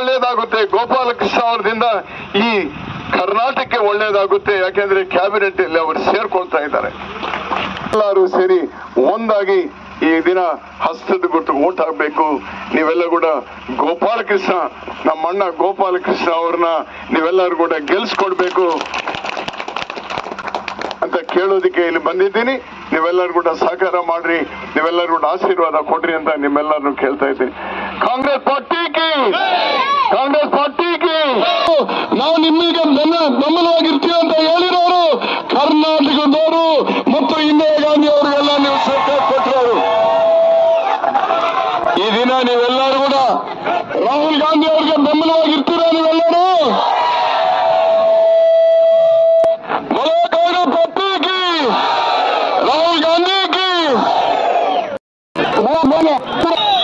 ಒಳ್ಳೇದಾಗುತ್ತೆ ಗೋಪಾಲಕೃಷ್ಣ ಅವರದಿಂದ ಈ ಕರ್ನಾಟಕಕ್ಕೆ ಒಳ್ಳೇದಾಗುತ್ತೆ ಯಾಕೆಂದ್ರೆ ಕ್ಯಾಬಿನೆಟ್ ಅಲ್ಲಿ ಅವರು ಸೇರ್ಕೊಳ್ತಾ ಇದ್ದಾರೆ ಎಲ್ಲರೂ ಸೇರಿ ಒಂದಾಗಿ ಈ ದಿನ ಹಸ್ತದ ಗುಟ್ಟು ಓಟ್ ಹಾಕ್ಬೇಕು ನೀವೆಲ್ಲ ಕೂಡ ಗೋಪಾಲಕೃಷ್ಣ ನಮ್ಮ ಅಣ್ಣ ಗೋಪಾಲಕೃಷ್ಣ ಅವ್ರನ್ನ ನೀವೆಲ್ಲರೂ ಕೂಡ ಗೆಲ್ಸ್ಕೊಡ್ಬೇಕು ಅಂತ ಕೇಳೋದಕ್ಕೆ ಇಲ್ಲಿ ಬಂದಿದ್ದೀನಿ ನೀವೆಲ್ಲರೂ ಕೂಡ ಸಹಕಾರ ಮಾಡ್ರಿ ನೀವೆಲ್ಲರೂ ಕೂಡ ಆಶೀರ್ವಾದ ಕೊಡ್ರಿ ಅಂತ ನಿಮ್ಮೆಲ್ಲರನ್ನು ಕೇಳ್ತಾ ಇದ್ದೀನಿ ಕಾಂಗ್ರೆಸ್ ಪಾರ್ಟಿಗೆ ಕಾಂಗ್ರೆಸ್ ಪಾರ್ಟಿಗೆ ನಾವು ನಿಮಗೆ ಬೆನ್ನ ಬೆಂಬಲವಾಗಿರ್ತೀವಿ ಅಂತ ಹೇಳಿರೋರು ಕರ್ನಾಟಕದವರು ಮತ್ತು ಇಂದಿರಾ ಗಾಂಧಿ ಅವರಿಗೆಲ್ಲ ನೀವು ಸರ್ಕಾರ ಕೊಟ್ಟರು ಈ ದಿನ ನೀವೆಲ್ಲರೂ ಕೂಡ ರಾಹುಲ್ ಗಾಂಧಿ ಅವರಿಗೆ ಬೆಂಬಲವಾಗಿರ್ತೀರಾ ನೀವೆಲ್ಲರೂ बोलो कांग्रेस पार्टी की राहुल गांधी की बोलो बोलो